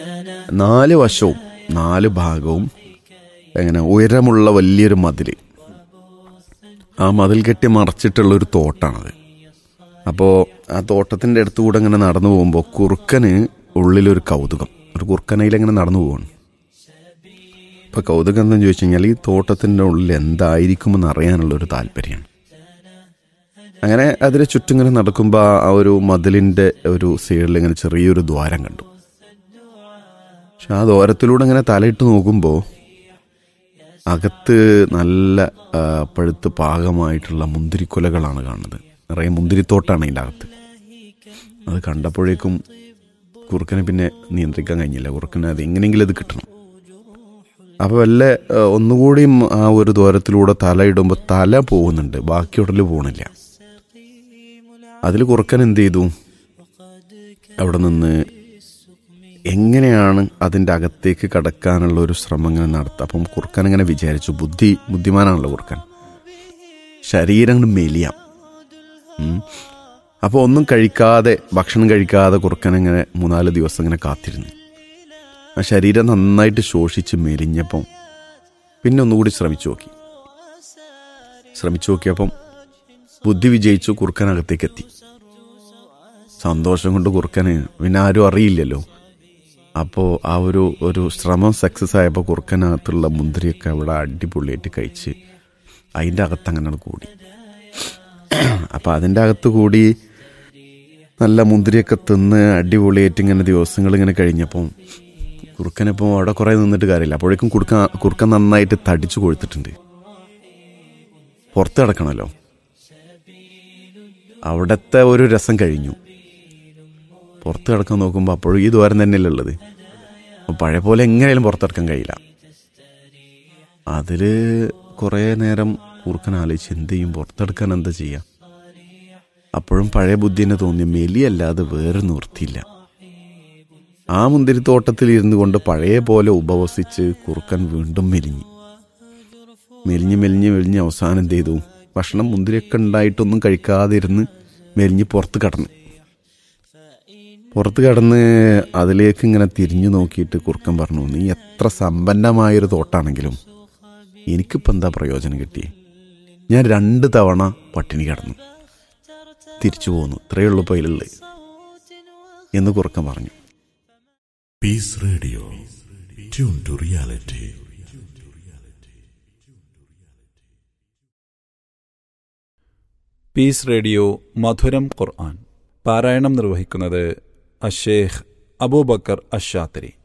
നാല് വശവും നാല് ഭാഗവും എങ്ങനെ ഉയരമുള്ള വലിയൊരു മതിൽ ആ മതിൽ കെട്ടി മറച്ചിട്ടുള്ള ഒരു തോട്ടാണത് അപ്പോൾ ആ തോട്ടത്തിൻ്റെ അടുത്തുകൂടെ ഇങ്ങനെ നടന്നു പോകുമ്പോൾ കുറുക്കന് ഉള്ളിലൊരു കൗതുകം ഒരു കുറുക്കനയിലിങ്ങനെ നടന്നു പോവാണ് ഇപ്പൊ കൗതുകം എന്താണെന്ന് ചോദിച്ചു കഴിഞ്ഞാൽ ഈ തോട്ടത്തിൻ്റെ ഉള്ളിൽ എന്തായിരിക്കുമെന്ന് അറിയാനുള്ള ഒരു താല്പര്യമാണ് അങ്ങനെ അതിന് ചുറ്റും ഇങ്ങനെ നടക്കുമ്പോൾ ആ ഒരു മതിലിൻ്റെ ഒരു സൈഡിൽ ഇങ്ങനെ ചെറിയൊരു ദ്വാരം കണ്ടു പക്ഷെ ആ ദ്വാരത്തിലൂടെ ഇങ്ങനെ തലയിട്ട് നോക്കുമ്പോൾ അകത്ത് നല്ല ആ, പഴുത്ത് പാകമായിട്ടുള്ള മുന്തിരിക്കൊലകളാണ് കാണുന്നത് നിറയെ മുന്തിരിത്തോട്ടാണ് അതിൻ്റെ അകത്ത് അത് കണ്ടപ്പോഴേക്കും കുറുക്കനെ പിന്നെ നിയന്ത്രിക്കാൻ കഴിഞ്ഞില്ല കുറുക്കന് അത് എങ്ങനെയെങ്കിലും അത് കിട്ടണം അപ്പോൾ വല്ല ആ, ഒന്നുകൂടിയും ആ ഒരു ദ്വാരത്തിലൂടെ തല ഇടുമ്പോൾ തല പോകുന്നുണ്ട് ബാക്കി ഉടല് പോകണില്ല അതിൽ കുറുക്കൻ എന്ത് ചെയ്തു അവിടെ നിന്ന് എങ്ങനെയാണ് അതിൻ്റെ അകത്തേക്ക് കടക്കാനുള്ള ഒരു ശ്രമം ഇങ്ങനെ നടത്തുക അപ്പം കുറുക്കൻ ഇങ്ങനെ വിചാരിച്ചു ബുദ്ധി ബുദ്ധിമാനാണല്ലോ കുറുക്കൻ ശരീരം അങ്ങട് മെലിയാം ഉം. അപ്പോൾ ഒന്നും കഴിക്കാതെ ഭക്ഷണം കഴിക്കാതെ കുറുക്കൻ ഇങ്ങനെ മൂന്നാല് ദിവസം ഇങ്ങനെ കാത്തിരുന്നു ആ ശരീരം നന്നായിട്ട് ശോഷിച്ച് മെലിഞ്ഞപ്പം പിന്നെ ഒന്നുകൂടി ശ്രമിച്ചു നോക്കി ശ്രമിച്ചു നോക്കിയപ്പം ബുദ്ധി വിജയിച്ചു കുറുക്കനകത്തേക്ക് എത്തി സന്തോഷം കൊണ്ട് കുറുക്കന് പിന്നെ ആരും അറിയില്ലല്ലോ അപ്പോൾ ആ ഒരു ഒരു ശ്രമം സക്സസ് ആയപ്പോൾ കുറുക്കനകത്തുള്ള മുന്തിരിയൊക്കെ അവിടെ അടിപൊളിയായിട്ട് കഴിച്ച് അതിൻ്റെ അകത്ത് അങ്ങനെ കൂടി അപ്പോൾ അതിൻ്റെ അകത്ത് കൂടി നല്ല മുന്തിരിയൊക്കെ തിന്ന് അടിപൊളിയായിട്ട് ഇങ്ങനെ ദിവസങ്ങൾ ഇങ്ങനെ കഴിഞ്ഞപ്പം കുറുക്കനിപ്പോൾ അവിടെ കുറേ നിന്നിട്ട് കാര്യമില്ല അപ്പോഴേക്കും കുറുക്ക കുറുക്കൻ നന്നായിട്ട് തടിച്ചു കൊഴുത്തിട്ടുണ്ട് പുറത്ത് കിടക്കണമല്ലോ അവിടുത്തെ ഒരു രസം കഴിഞ്ഞു പുറത്ത് കിടക്കാൻ നോക്കുമ്പോൾ അപ്പോഴും ഈ ദ്വാരം തന്നെയല്ലേ ഉള്ളത് അപ്പോൾ പഴയ പോലെ എങ്ങനെയാലും പുറത്തിറക്കാൻ കഴിയില്ല അതിൽ കുറേ നേരം കുറുക്കൻ ആലോചിച്ച് എന്ത് ചെയ്യും പുറത്തെടുക്കാൻ എന്താ ചെയ്യുക അപ്പോഴും പഴയ ബുദ്ധി തന്നെ തോന്നി മെലിയല്ലാതെ വേറെ നിവൃത്തിയില്ല ആ മുന്തിരിത്തോട്ടത്തിൽ ഇരുന്നു കൊണ്ട് പഴയ പോലെ ഉപവസിച്ച് കുറുക്കൻ വീണ്ടും മെലിഞ്ഞു മെലിഞ്ഞ് മെലിഞ്ഞ് മെലിഞ്ഞ് അവസാനം എന്ത് ചെയ്തു ഭക്ഷണം മുന്തിരിയൊക്കെ ഉണ്ടായിട്ടൊന്നും കഴിക്കാതെ ഇരുന്ന് മെലിഞ്ഞ് പുറത്ത് കടന്നു പുറത്ത് കടന്ന് അതിലേക്ക് ഇങ്ങനെ തിരിഞ്ഞു നോക്കിയിട്ട് കുറുക്കൻ പറഞ്ഞു നീ എത്ര സമ്പന്നമായൊരു തോട്ടാണെങ്കിലും എനിക്കിപ്പോൾ എന്താ പ്രയോജനം കിട്ടിയേ ഞാൻ രണ്ട് തവണ പട്ടിണി കടന്നു തിരിച്ചു പോന്നു ഇത്രയേ ഉള്ളൂ പൈലുള്ളത് എന്ന് കുറുക്കൻ പറഞ്ഞു Peace Radio. Tune to reality. Peace radio മധുരം ഖുർആൻ പാരായണം നിർവഹിക്കുന്നത് അഷേഖ് അബൂബക്കർ അഷാത്തരി